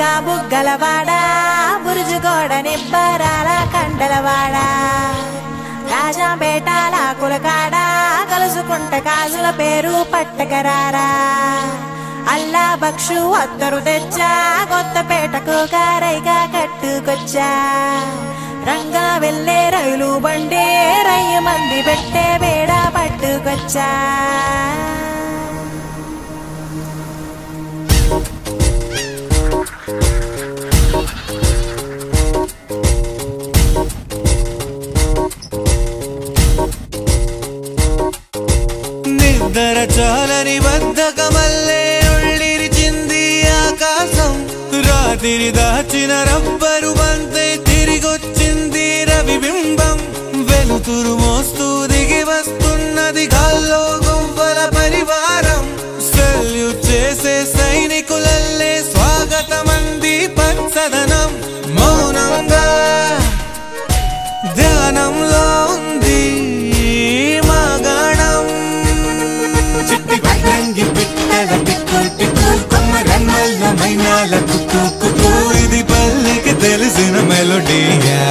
బుగ్గలవాడ బురుజుగోడ నిబ్బరాల కండలవాడ రాజాపేటాల కులకాడ కలుసుకుంట కాజుల పేరు పట్టకరారా అల్లా బక్షు అత్తరు తెచ్చా కొత్తపేటకు కారైగా కట్టుకొచ్చా రంగా వెళ్ళే రైలు బండి రయ్య మంది పెట్టే బేడ పట్టుకొచ్చా నిద్ర చాలని బద్ధకమల్లే ఉళ్ళిరిచింది ఆకాశం రాత్రి దాచిన రబ్బరు బంతే తిరిగొచ్చింది రవిబింబం వెలుతురు మోస్తూ దిగి వస్తున్నది గాల్లో గువ్వల పరివారం సెల్యూట్ చేసే సైనికులల్లే స్వాగతమంది పచ్చదనం మౌనంగా ధ్యానంలో ఉంది మగణం చిట్టి పట్టంగి పిట్టల టిక్కు టిక్కు కొమ్మ రన్నల్ల మైనాల కుక్కు కుక్కు ఇది పల్లెకి తెలిసిన మెలోడీయా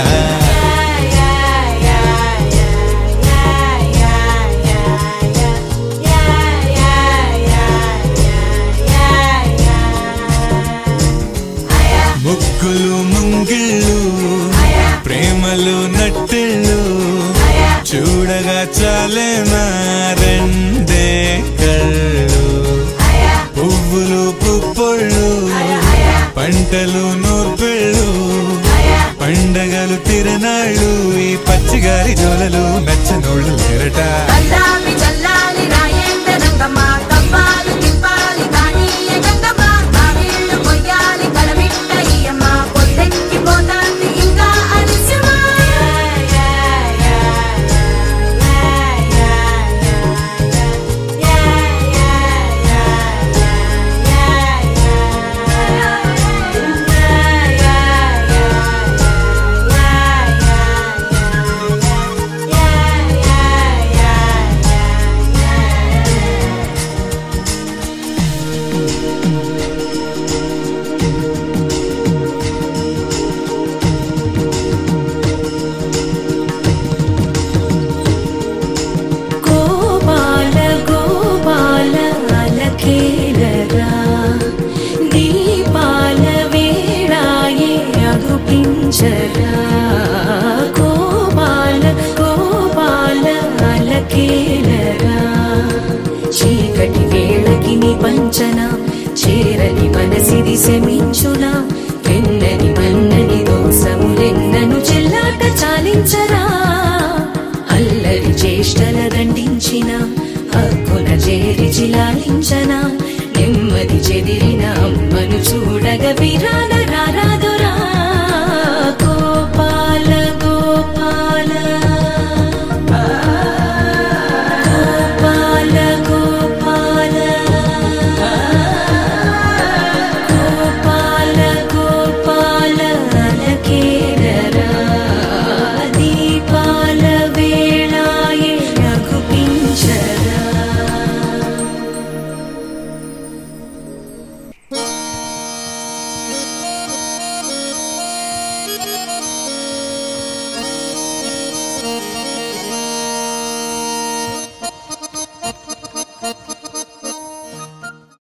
ముగ్గులు ముంగిళ్ళు ప్రేమలు నట్టిళ్ళు చూడగా చాలేనా రెండే కళ్ళు పువ్వులు పుప్పొళ్ళు పంటలు నూర్పిళ్ళు పండగలు తిరణాళ్ళు ఈ పచ్చిగారి జోలలు నచ్చనోళ్ళు లేరట చల్లాలి చల్లాలి రాయేంద్ర రంగమ్మ కవ్వాలి తిప్పాలి కానీయ గంగమ్మ కావిళ్ళు కొయ్యాలి కలమిట్ట ఈయమ్మ పొద్దెక్కి పోతాంది ఇంకా అలస్యమా గోపాల గోపాల అలకేలరా దీపాల వేళాయే అగుపించరా గోపాల గోపాల అలకేలరా చీకటి వేళకి నీ పంచన చేరని మనసిది శమించునా వెన్నని మన్నని దోసములెన్నను చెల్లాట చాలించరా అల్లరి చేష్టల దండించిన హక్కున చేరి చిలాలించన నెమ్మది చెదిరిన అమ్మను చూడగ విరాన